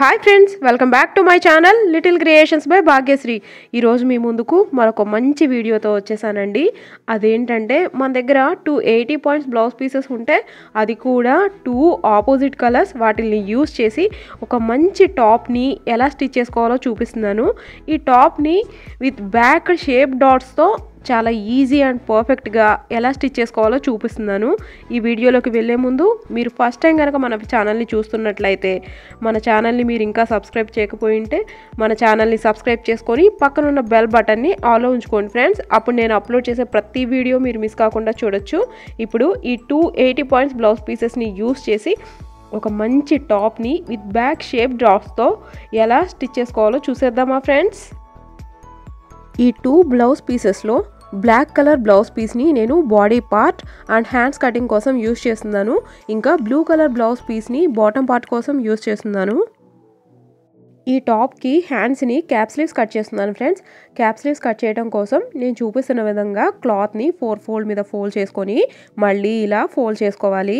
hi friends welcome back to my channel Little Creations by Bhagyashree ఈరోజు మీ ముందుకు మరొక మంచి వీడియోతో వచ్చేసానండి అదేంటంటే మన దగ్గర two eighty points blouse pieces ఉంటే అది కూడా టూ ఆపోజిట్ కలర్స్ వాటిని యూస్ చేసి ఒక మంచి టాప్ని ఎలా స్టిచ్ చేసుకోవాలో చూపిస్తున్నాను ఈ టాప్ని విత్ బ్యాక్ షేప్ డాట్స్తో చాలా ఈజీ అండ్ పర్ఫెక్ట్గా ఎలా స్టిచ్ చేసుకోవాలో చూపిస్తున్నాను ఈ వీడియోలోకి వెళ్ళే ముందు మీరు ఫస్ట్ టైం కనుక మన ఛానల్ని చూస్తున్నట్లయితే మన ఛానల్ని మీరు ఇంకా సబ్స్క్రైబ్ చేయకపోయి ఉంటే మన ఛానల్ని సబ్స్క్రైబ్ చేసుకొని పక్కనున్న బెల్ బటన్ని ఆలో ఉంచుకోండి ఫ్రెండ్స్ అప్పుడు నేను అప్లోడ్ చేసే ప్రతి వీడియో మీరు మిస్ కాకుండా చూడొచ్చు ఇప్పుడు ఈ టూ ఎయిటీ పాయింట్స్ బ్లౌజ్ పీసెస్ని యూస్ చేసి ఒక మంచి టాప్ని విత్ బ్యాక్ షేప్ డ్రాప్స్తో ఎలా స్టిచ్ చేసుకోవాలో చూసేద్దామా ఫ్రెండ్స్ ఈ టూ బ్లౌజ్ పీసెస్లో బ్లాక్ కలర్ బ్లౌజ్ పీస్ని నేను body part and hands cutting కోసం యూస్ చేస్తున్నాను ఇంకా బ్లూ కలర్ బ్లౌజ్ పీస్ని బాటమ్ పార్ట్ కోసం యూస్ చేస్తున్నాను ఈ టాప్కి హ్యాండ్స్ని క్యాప్ స్లీవ్స్ కట్ చేస్తున్నాను ఫ్రెండ్స్ క్యాప్ స్లీవ్స్ కట్ చేయడం కోసం నేను చూపిస్తున్న విధంగా క్లాత్ని ఫోర్ ఫోల్డ్ మీద ఫోల్డ్ చేసుకొని మళ్ళీ ఇలా ఫోల్డ్ చేసుకోవాలి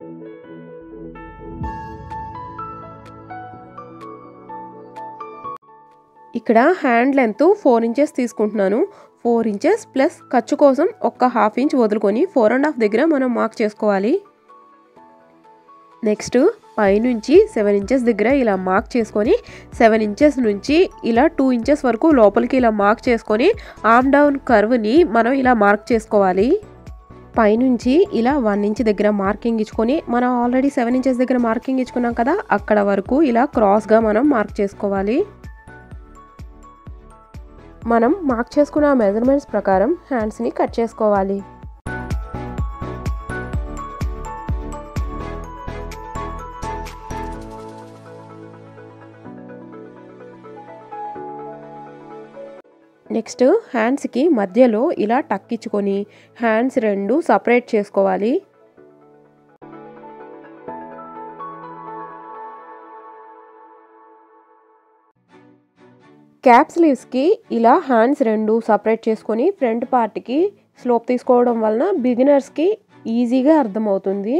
ఇక్కడ హ్యాండ్ లెంత్ ఫోర్ ఇంచెస్ తీసుకుంటున్నాను ఫోర్ ఇంచెస్ ప్లస్ ఖర్చు కోసం ఒక్క హాఫ్ ఇంచ్ వదులుకొని ఫోర్ అండ్ హాఫ్ దగ్గర మనం మార్క్ చేసుకోవాలి నెక్స్ట్ పైనుంచి సెవెన్ ఇంచెస్ దగ్గర ఇలా మార్క్ చేసుకొని సెవెన్ ఇంచెస్ నుంచి ఇలా టూ ఇంచెస్ వరకు లోపలికి ఇలా మార్క్ చేసుకొని ఆమ్ డౌన్ కర్వ్ని మనం ఇలా మార్క్ చేసుకోవాలి పైనుంచి ఇలా వన్ ఇంచ్ దగ్గర మార్కింగ్ ఇచ్చుకొని మనం ఆల్రెడీ సెవెన్ ఇంచెస్ దగ్గర మార్కింగ్ ఇచ్చుకున్నాం కదా అక్కడ వరకు ఇలా క్రాస్గా మనం మార్క్ చేసుకోవాలి మనం మార్క్ చేసుకున్న మెజర్మెంట్స్ ప్రకారం హ్యాండ్స్ని కట్ చేసుకోవాలి నెక్స్ట్ హ్యాండ్స్కి మధ్యలో ఇలా టక్ ఇచ్చుకొని హ్యాండ్స్ రెండు సపరేట్ చేసుకోవాలి క్యాప్ స్లీవ్స్కి ఇలా హ్యాండ్స్ రెండు సపరేట్ చేసుకొని ఫ్రంట్ పార్ట్కి స్లోప్ తీసుకోవడం వలన బిగినర్స్కి ఈజీగా అర్థమవుతుంది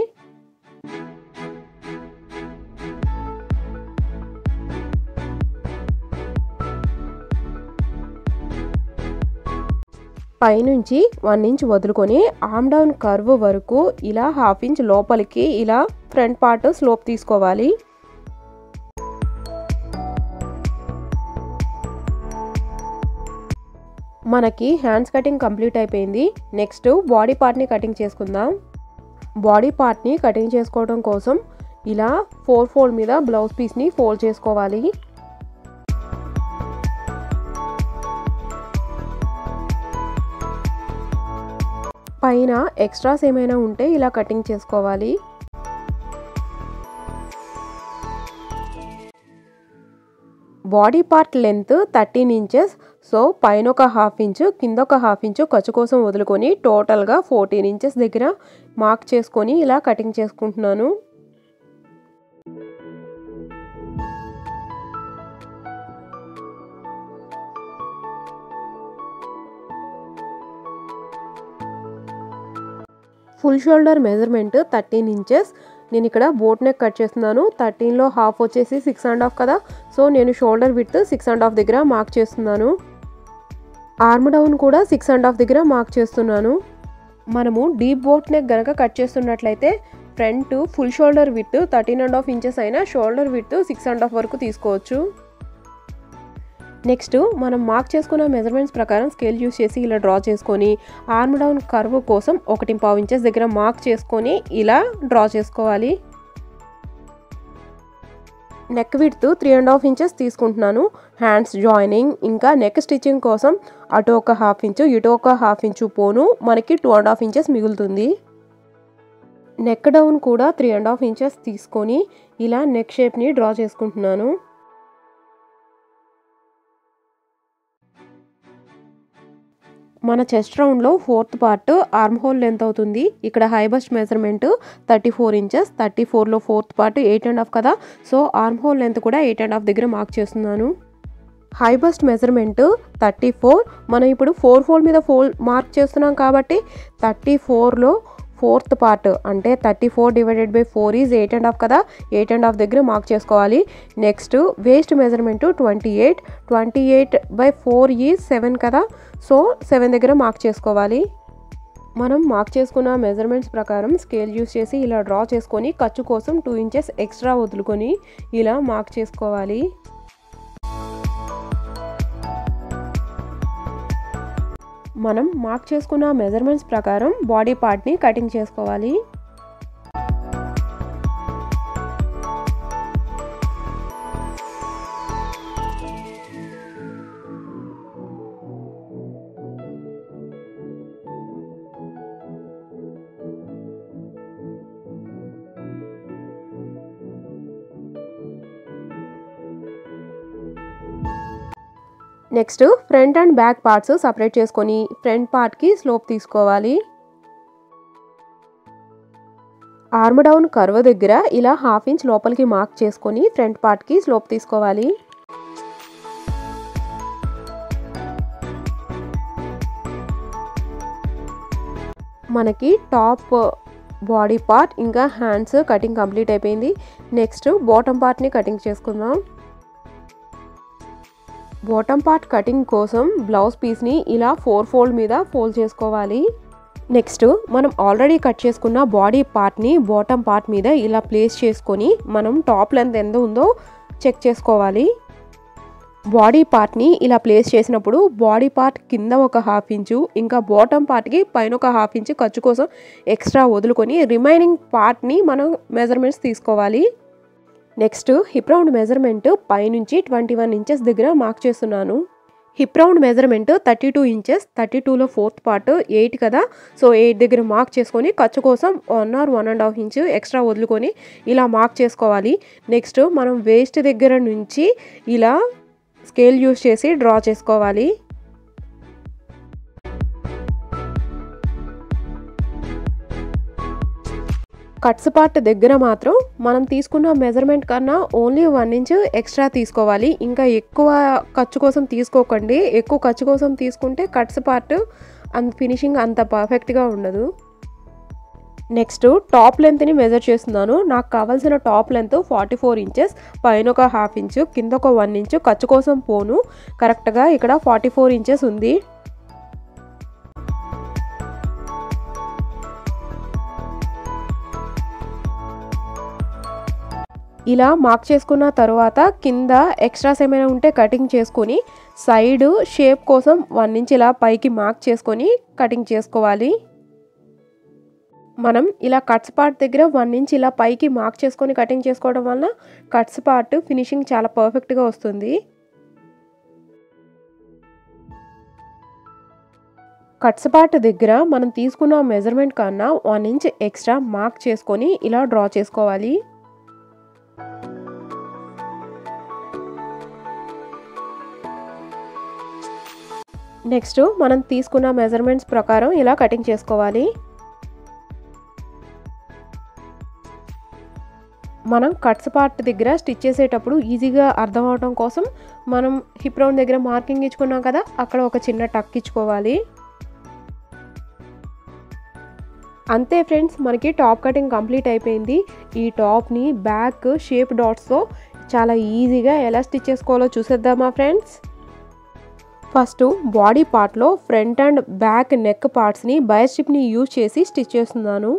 పైనుంచి వన్ ఇంచ్ వదులుకొని ఆమ్ డౌన్ కర్వ్ వరకు ఇలా హాఫ్ ఇంచ్ లోపలికి ఇలా ఫ్రంట్ పార్ట్ స్లోప్ తీసుకోవాలి మనకి హ్యాండ్స్ కటింగ్ కంప్లీట్ అయిపోయింది నెక్స్ట్ బాడీ పార్ట్ని కటింగ్ చేసుకుందాం బాడీ పార్ట్ని కటింగ్ చేసుకోవడం కోసం ఇలా ఫోర్ ఫోల్డ్ మీద బ్లౌజ్ పీస్ని ఫోల్డ్ చేసుకోవాలి పైన ఎక్స్ట్రాస్ ఏమైనా ఉంటే ఇలా కటింగ్ చేసుకోవాలి body part length thirteen inches so పైన ఒక హాఫ్ ఇంచు కింద ఒక హాఫ్ ఇంచు ఖర్చు కోసం వదులుకొని టోటల్గా ఫోర్టీన్ ఇంచెస్ దగ్గర మార్క్ చేసుకొని ఇలా కటింగ్ చేసుకుంటున్నాను full shoulder measurement thirteen inches నేను ఇక్కడ బోట్ నెక్ కట్ చేస్తున్నాను థర్టీన్లో హాఫ్ వచ్చేసి సిక్స్ అండ్ హాఫ్ కదా సో నేను shoulder with six and half దగ్గర మార్క్ చేస్తున్నాను ఆర్మ్ డౌన్ కూడా సిక్స్ అండ్ హాఫ్ దగ్గర మార్క్ చేస్తున్నాను మనము డీప్ బోట్ నెక్ గనక కట్ చేస్తున్నట్లయితే front full shoulder with thirteen and half inches అయినా shoulder with six and half వరకు తీసుకోవచ్చు నెక్స్ట్ మనం మార్క్ చేసుకున్న మెజర్మెంట్స్ ప్రకారం స్కేల్ యూస్ చేసి ఇలా డ్రా చేసుకొని ఆర్మ్ డౌన్ కర్వ్ కోసం ఒకటి పావు ఇంచెస్ దగ్గర మార్క్ చేసుకొని ఇలా డ్రా చేసుకోవాలి neck width three and half inches తీసుకుంటున్నాను హ్యాండ్స్ జాయినింగ్ ఇంకా నెక్ స్టిచ్చింగ్ కోసం అటు ఒక హాఫ్ ఇంచు ఇటు ఒక హాఫ్ ఇంచు పోను మనకి టూ అండ్ హాఫ్ ఇంచెస్ మిగులుతుంది నెక్ డౌన్ కూడా త్రీ అండ్ హాఫ్ ఇంచెస్ తీసుకొని ఇలా నెక్ షేప్ని డ్రా చేసుకుంటున్నాను మన చెస్ట్ రౌండ్లో fourth part arm hole length అవుతుంది ఇక్కడ high bust measurement thirty four inches thirty ఫోర్లో fourth part eight and half కదా సో ఆర్మ్ హోల్ లెంత్ కూడా ఎయిట్ అండ్ హాఫ్ దగ్గర మార్క్ చేస్తున్నాను high bust measurement thirty four మనం ఇప్పుడు ఫోర్ ఫోల్డ్ మీద ఫోల్డ్ మార్క్ చేస్తున్నాం కాబట్టి థర్టీ ఫోర్లో ఫోర్త్ పార్ట్ అంటే thirty four divided by four is eight and half కదా ఎయిట్ అండ్ హాఫ్ దగ్గర మార్క్ చేసుకోవాలి next waist measurement twenty eight twenty eight by four is seven కదా so seven దగ్గర mark చేసుకోవాలి మనం మార్క్ చేసుకున్న మెజర్మెంట్స్ ప్రకారం స్కేల్ యూస్ చేసి ఇలా డ్రా చేసుకొని ఖర్చు కోసం టూ ఇంచెస్ ఎక్స్ట్రా వదులుకొని ఇలా మార్క్ చేసుకోవాలి మనం మార్క్ చేసుకున్న మెజర్మెంట్స్ ప్రకారం బాడీ పార్ట్ని కటింగ్ చేసుకోవాలి next front and back parts separate చేసుకొని ఫ్రంట్ పార్ట్కి స్లోప్ తీసుకోవాలి ఆర్మ్ డౌన్ కర్వ్ దగ్గర ఇలా హాఫ్ ఇంచ్ లోపలికి మార్క్ చేసుకొని ఫ్రంట్ పార్ట్కి స్లోప్ తీసుకోవాలి మనకి టాప్ బాడీ పార్ట్ ఇంకా హ్యాండ్స్ కటింగ్ కంప్లీట్ అయిపోయింది నెక్స్ట్ బాటమ్ పార్ట్ని కటింగ్ చేసుకుందాం బాటమ్ పార్ట్ కటింగ్ కోసం బ్లౌజ్ పీస్ని ఇలా ఫోర్ ఫోల్డ్ మీద ఫోల్డ్ చేసుకోవాలి నెక్స్ట్ మనం ఆల్రెడీ కట్ చేసుకున్న బాడీ పార్ట్ని బాటమ్ పార్ట్ మీద ఇలా ప్లేస్ చేసుకొని మనం టాప్ లెంత్ ఎంత ఉందో చెక్ చేసుకోవాలి బాడీ పార్ట్ని ఇలా ప్లేస్ చేసినప్పుడు బాడీ పార్ట్ కింద ఒక హాఫ్ ఇంచు ఇంకా బాటమ్ పార్ట్కి పైన ఒక హాఫ్ ఇంచు ఖర్చు కోసం ఎక్స్ట్రా వదులుకొని రిమైనింగ్ పార్ట్ని మనం మెజర్మెంట్స్ తీసుకోవాలి నెక్స్ట్ హిప్ రౌండ్ మెజర్మెంట్ పైనుంచి ట్వంటీ వన్ ఇంచెస్ దగ్గర మార్క్ చేస్తున్నాను hip round measurement thirty two inches thirty టూలో ఫోర్త్ పార్ట్ ఎయిట్ కదా సో ఎయిట్ దగ్గర మార్క్ చేసుకొని ఖర్చు కోసం one or one and half inch extra వదులుకొని ఇలా మార్క్ చేసుకోవాలి నెక్స్ట్ మనం వేస్ట్ దగ్గర నుంచి ఇలా స్కేల్ యూస్ చేసి డ్రా చేసుకోవాలి కట్స్ పార్ట్ దగ్గర మాత్రం మనం తీసుకున్న మెజర్మెంట్ కన్నా ఓన్లీ వన్ ఇంచ్ ఎక్స్ట్రా తీసుకోవాలి ఇంకా ఎక్కువ ఖర్చు కోసం తీసుకోకండి ఎక్కువ ఖర్చు కోసం తీసుకుంటే కట్స్ పార్ట్ అంత ఫినిషింగ్ అంత పర్ఫెక్ట్గా ఉండదు నెక్స్ట్ టాప్ లెంత్ని మెజర్ చేస్తున్నాను నాకు కావాల్సిన top length forty four inches పైన ఒక హాఫ్ ఇంచు కింద ఒక వన్ ఇంచు ఖర్చు కోసం పోను కరెక్ట్గా ఇక్కడ ఫార్టీ ఫోర్ ఇంచెస్ ఉంది ఇలా మార్క్ చేసుకున్న తర్వాత కింద ఎక్స్ట్రాస్ ఏమైనా ఉంటే కటింగ్ చేసుకొని సైడ్ షేప్ కోసం వన్ ఇంచ్ ఇలా పైకి మార్క్ చేసుకొని కటింగ్ చేసుకోవాలి మనం ఇలా కట్స్ పార్ట్ దగ్గర వన్ ఇంచ్ ఇలా పైకి మార్క్ చేసుకొని కటింగ్ చేసుకోవడం వల్ల కట్స్ పార్ట్ ఫినిషింగ్ చాలా పర్ఫెక్ట్గా వస్తుంది కట్స్ పార్ట్ దగ్గర మనం తీసుకున్న మెజర్మెంట్ కన్నా వన్ ఇంచ్ ఎక్స్ట్రా మార్క్ చేసుకొని ఇలా డ్రా చేసుకోవాలి నెక్స్ట్ మనం తీసుకున్న మెజర్మెంట్స్ ప్రకారం ఇలా కటింగ్ చేసుకోవాలి మనం కట్స్ పార్ట్ దగ్గర స్టిచ్ చేసేటప్పుడు ఈజీగా అర్థం అవడం కోసం మనం హిప్ రౌండ్ దగ్గర మార్కింగ్ ఇచ్చుకున్నాం కదా అక్కడ ఒక చిన్న టక్ ఇచ్చుకోవాలి అంతే ఫ్రెండ్స్ మనకి టాప్ కటింగ్ కంప్లీట్ అయిపోయింది ఈ టాప్ని బ్యాక్ షేప్ డాట్స్తో చాలా ఈజీగా ఎలా స్టిచ్ చేసుకోవాలో చూసేద్దామా ఫ్రెండ్స్ ఫస్ట్ బాడీ పార్ట్లో ఫ్రంట్ అండ్ బ్యాక్ నెక్ పార్ట్స్ని బయస్ట్రిప్ని యూజ్ చేసి స్టిచ్ చేస్తున్నాను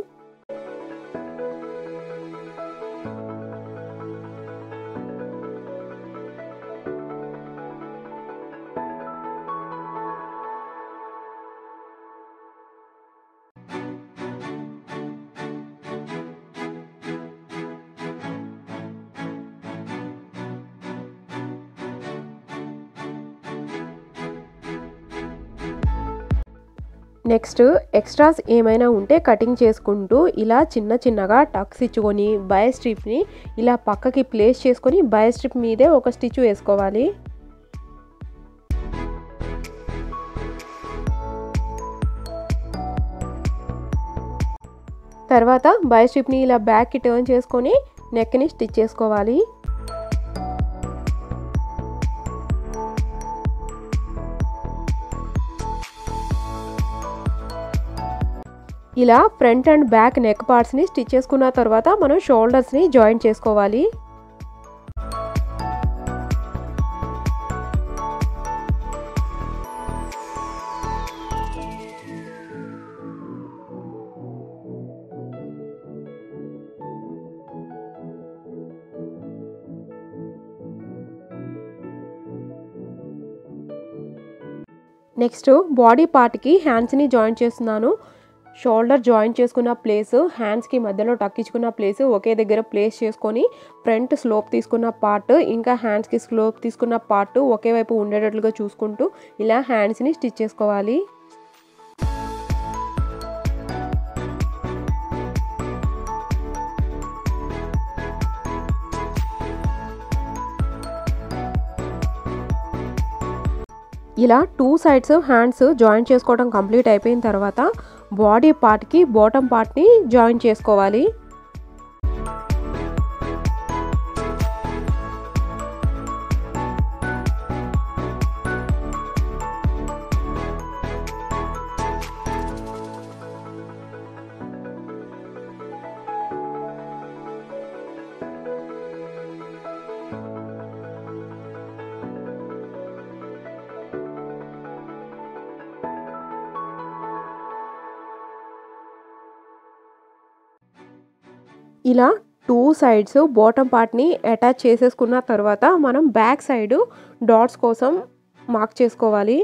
నెక్స్ట్ ఎక్స్ట్రాస్ ఏమైనా ఉంటే కటింగ్ చేసుకుంటూ ఇలా చిన్న చిన్నగా టక్స్ ఇచ్చుకొని బయ స్ట్రిప్ని ఇలా పక్కకి ప్లేస్ చేసుకొని బయ స్ట్రిప్ మీదే ఒక స్టిచ్ వేసుకోవాలి తర్వాత బయ స్ట్రిప్ని ఇలా బ్యాక్కి టర్న్ చేసుకొని నెక్ని స్టిచ్ చేసుకోవాలి ఇలా ఫ్రంట్ అండ్ బ్యాక్ నెక్ పార్ట్స్ని స్టిచ్ చేసుకున్న తర్వాత మనం షోల్డర్స్ని జాయిన్ చేసుకోవాలి నెక్స్ట్ బాడీ పార్ట్కి హ్యాండ్స్ని జాయిన్ చేస్తున్నాను షోల్డర్ జాయిన్ చేసుకున్న ప్లేస్ హ్యాండ్స్కి మధ్యలో టక్కించుకున్న ప్లేస్ ఒకే దగ్గర ప్లేస్ చేసుకొని ఫ్రంట్ స్లోప్ తీసుకున్న పార్ట్ ఇంకా హ్యాండ్స్కి స్లోప్ తీసుకున్న పార్ట్ ఒకే వైపు ఉండేటట్లుగా చూసుకుంటూ ఇలా హ్యాండ్స్ని స్టిచ్ చేసుకోవాలి ఇలా టూ సైడ్స్ హ్యాండ్స్ జాయిన్ చేసుకోవడం కంప్లీట్ అయిపోయిన తర్వాత బాడీ పార్ట్కి బాటమ్ పార్ట్ని జాయిన్ చేసుకోవాలి ఇలా టూ సైడ్స్ బాటమ్ పార్ట్ని అటాచ్ చేసేసుకున్న తర్వాత మనం బ్యాక్ సైడ్ డాట్స్ కోసం మార్క్ చేసుకోవాలి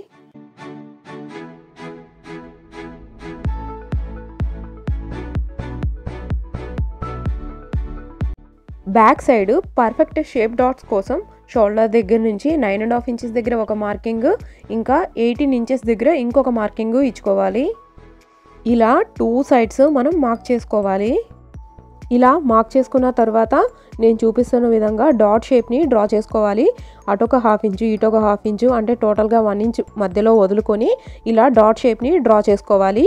back side perfect shape dots కోసం షోల్డర్ దగ్గర నుంచి నైన్ అండ్ హాఫ్ ఇంచెస్ దగ్గర ఒక మార్కింగ్ ఇంకా ఎయిటీన్ ఇంచెస్ దగ్గర ఇంకొక మార్కింగ్ ఇచ్చుకోవాలి ఇలా టూ సైడ్స్ మనం మార్క్ చేసుకోవాలి ఇలా మార్క్ చేసుకున్న తర్వాత నేను చూపిస్తున్న విధంగా డాట్ షేప్ని డ్రా చేసుకోవాలి అటొక హాఫ్ ఇంచు ఇటొక హాఫ్ ఇంచు అంటే టోటల్గా వన్ ఇంచ్ మధ్యలో వదులుకొని ఇలా డాట్ షేప్ని డ్రా చేసుకోవాలి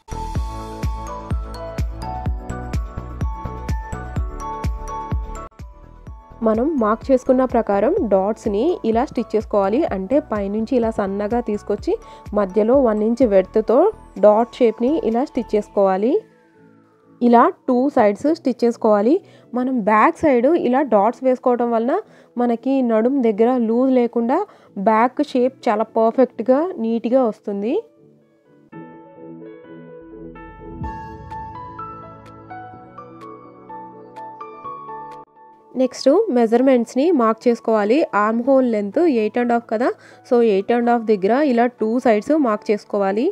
మనం మార్క్ చేసుకున్న ప్రకారం డాట్స్ని ఇలా స్టిచ్ చేసుకోవాలి అంటే పైనుంచి ఇలా సన్నగా తీసుకొచ్చి మధ్యలో వన్ ఇంచ్ వెడ్త్తో డాట్ షేప్ని ఇలా స్టిచ్ చేసుకోవాలి ఇలా టూ సైడ్స్ స్టిచ్ చేసుకోవాలి మనం బ్యాక్ సైడ్ ఇలా డాట్స్ వేసుకోవడం వలన మనకి నడుం దగ్గర లూజ్ లేకుండా బ్యాక్ షేప్ చాలా పర్ఫెక్ట్గా నీట్గా వస్తుంది నెక్స్ట్ మెజర్మెంట్స్ని మార్క్ చేసుకోవాలి arm hole length eight and half కదా సో ఎయిట్ అండ్ హాఫ్ దగ్గర ఇలా టూ సైడ్స్ మార్క్ చేసుకోవాలి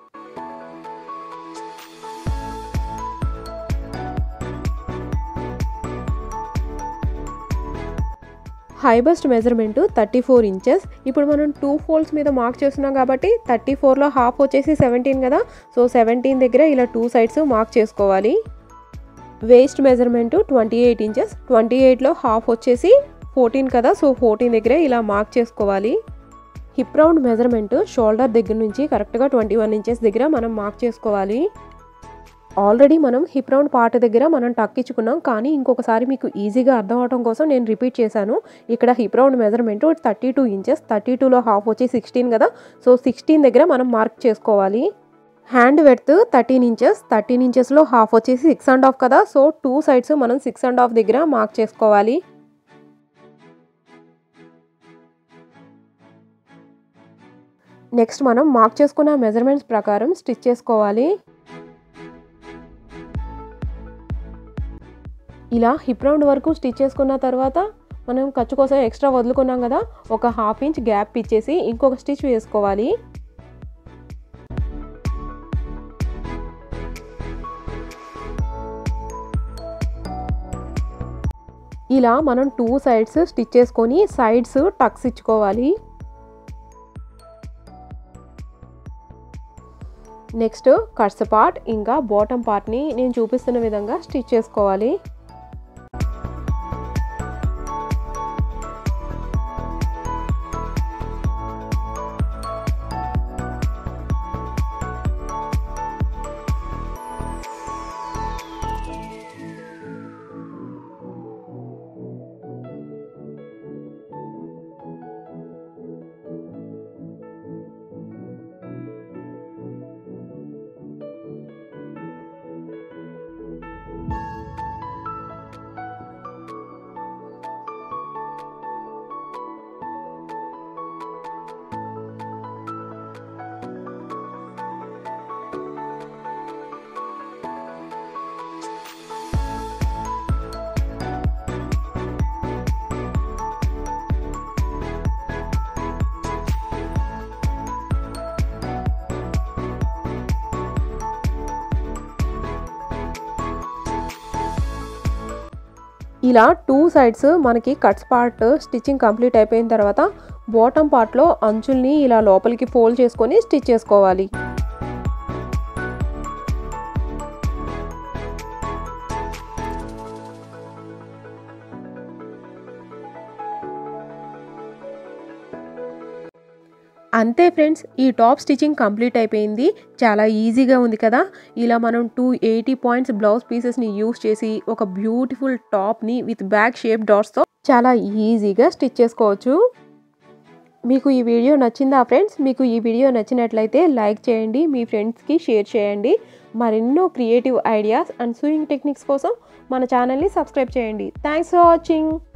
high bust measurement thirty four inches ఇప్పుడు మనం టూ ఫోల్డ్స్ మీద మార్క్ చేస్తున్నాం కాబట్టి థర్టీ ఫోర్లో హాఫ్ వచ్చేసి సెవెంటీన్ కదా సో సెవెంటీన్ దగ్గర ఇలా టూ సైడ్స్ మార్క్ చేసుకోవాలి waist measurement twenty eight inches twenty ఎయిట్లో హాఫ్ వచ్చేసి ఫోర్టీన్ కదా సో ఫోర్టీన్ దగ్గరే ఇలా మార్క్ చేసుకోవాలి హిప్ రౌండ్ మెజర్మెంట్ షోల్డర్ దగ్గర నుంచి కరెక్ట్గా ట్వంటీ వన్ ఇంచెస్ దగ్గర మనం మార్క్ చేసుకోవాలి ఆల్రెడీ మనం హిప్ రౌండ్ పార్ట్ దగ్గర మనం టక్ ఇచ్చుకున్నాం కానీ ఇంకొకసారి మీకు ఈజీగా అర్థం అవడం కోసం నేను రిపీట్ చేశాను ఇక్కడ hip round measurement thirty two inches thirty టూలో హాఫ్ వచ్చి సిక్స్టీన్ కదా సో సిక్స్టీన్ దగ్గర మనం మార్క్ చేసుకోవాలి hand width thirteen inches thirteen ఇంచెస్లో హాఫ్ వచ్చేసి సిక్స్ అండ్ హాఫ్ కదా సో టూ సైడ్స్ మనం సిక్స్ అండ్ హాఫ్ దగ్గర మార్క్ చేసుకోవాలి నెక్స్ట్ మనం మార్క్ చేసుకున్న మెజర్మెంట్స్ ప్రకారం స్టిచ్ చేసుకోవాలి ఇలా హిప్ రౌండ్ వరకు స్టిచ్ చేసుకున్న తర్వాత మనం ఖర్చు కోసం ఎక్స్ట్రా వదులుకున్నాం కదా ఒక హాఫ్ ఇంచ్ గ్యాప్ ఇచ్చేసి ఇంకొక స్టిచ్ వేసుకోవాలి ఇలా మనం టూ సైడ్స్ స్టిచ్ చేసుకొని సైడ్స్ టక్స్ ఇచ్చుకోవాలి నెక్స్ట్ కట్స్ పార్ట్ ఇంకా బాటమ్ పార్ట్ని నేను చూపిస్తున్న విధంగా స్టిచ్ చేసుకోవాలి ఇలా టూ సైడ్స్ మనకి కట్స్ పార్ట్ స్టిచ్చింగ్ కంప్లీట్ అయిపోయిన తర్వాత బాటమ్ పార్ట్లో అంచుల్ని ఇలా లోపలికి ఫోల్డ్ చేసుకొని స్టిచ్ చేసుకోవాలి అంతే ఫ్రెండ్స్ ఈ టాప్ స్టిచ్చింగ్ కంప్లీట్ అయిపోయింది చాలా ఈజీగా ఉంది కదా ఇలా మనం టూ ఎయిటీ పాయింట్స్ బ్లౌజ్ పీసెస్ని యూస్ చేసి ఒక బ్యూటిఫుల్ టాప్ని విత్ బ్యాక్ షేప్ డాట్స్తో చాలా ఈజీగా స్టిచ్ చేసుకోవచ్చు మీకు ఈ వీడియో నచ్చిందా ఫ్రెండ్స్ మీకు ఈ వీడియో నచ్చినట్లయితే లైక్ చేయండి మీ ఫ్రెండ్స్కి షేర్ చేయండి మరెన్నో creative ideas and sewing techniques కోసం మన ఛానల్ని సబ్స్క్రైబ్ చేయండి థ్యాంక్స్ ఫర్ వాచింగ్